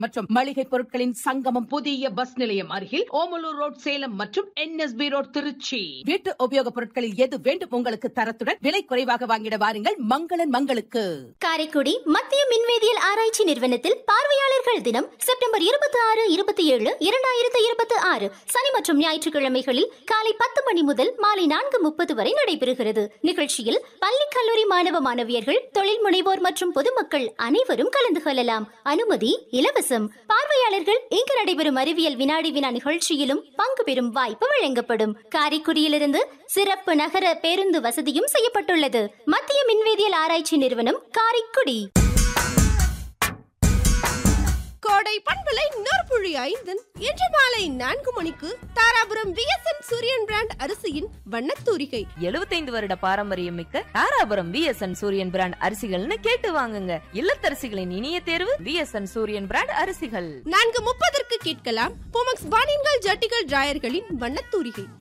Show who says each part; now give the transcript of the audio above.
Speaker 1: மற்றும் மளிகை பொருட்களின் சங்கமம் புதிய பஸ் நிலையம் அருகில் ஓமலூர் ரோட் சேலம் மற்றும் என்எஸ்பி ரோட் திருச்சி வீட்டு உபயோகப் பொருட்களில் எது வேண்டும் உங்களுக்கு தரத்துடன் விலை குறைவாக வாங்கிட வாருங்கள் மங்களன் மங்களுக்கு
Speaker 2: காரைக்குடி மத்திய மின்வேதியியல் ஆராய்ச்சி நிறுவனத்தில் பார்வையாளர்கள் தினம் செப்டம்பர் இருபத்தி ஆறு இருபத்தி ஏழு இரண்டாயிரத்து இருபத்தி ஆறு சனி மற்றும் ஞாயிற்றுக்கிழமைகளில் காலை பத்து மணி முதல் மாலை நான்கு முப்பது வரை நடைபெறுகிறது நிகழ்ச்சியில் பள்ளி கல்லூரி மாணவ மாணவியர்கள் தொழில் முனைவோர் மற்றும் பொதுமக்கள் அனைவரும் கலந்து கொள்ளலாம் அனுமதி இலவசம் பார்வையாளர்கள் இங்கு நடைபெறும் அறிவியல் வினாடி வினா நிகழ்ச்சியிலும் பங்கு பெறும் வாய்ப்பு வழங்கப்படும் காரைக்குடியிலிருந்து சிறப்பு நகர பேருந்து வசதியும் செய்யப்பட்டுள்ளது மத்திய மின்வேதியியல் ஆராய்ச்சி நிறுவனம் காரைக்குடி
Speaker 3: கோடை பண்பலை நற்புழி ஐந்தன் இன்று மாலை நான்கு மணிக்கு தாராபுரம் விஎஸ்என் சூரியன் பிராண்ட் அரிசியின் வண்ணத்தூரிகை
Speaker 4: 75 வருட பாரம்பரியம் மிக்க தாராபுரம் விஎஸ்என் சூரியன் பிராண்ட் அரிசிகள்னு கேட்டு வாங்குங்க இல்லத்தரசிகளின் இனிய தேர்வு விஎஸ்என் சூரியன் பிராண்ட் அரிசிகள்
Speaker 3: நான்கு முப்பதற்கு கேட்கலாம் போமக்ஸ் பானின்கள் ஜட்டிகள் டிராயர்களின் வண்ணத்தூரிகை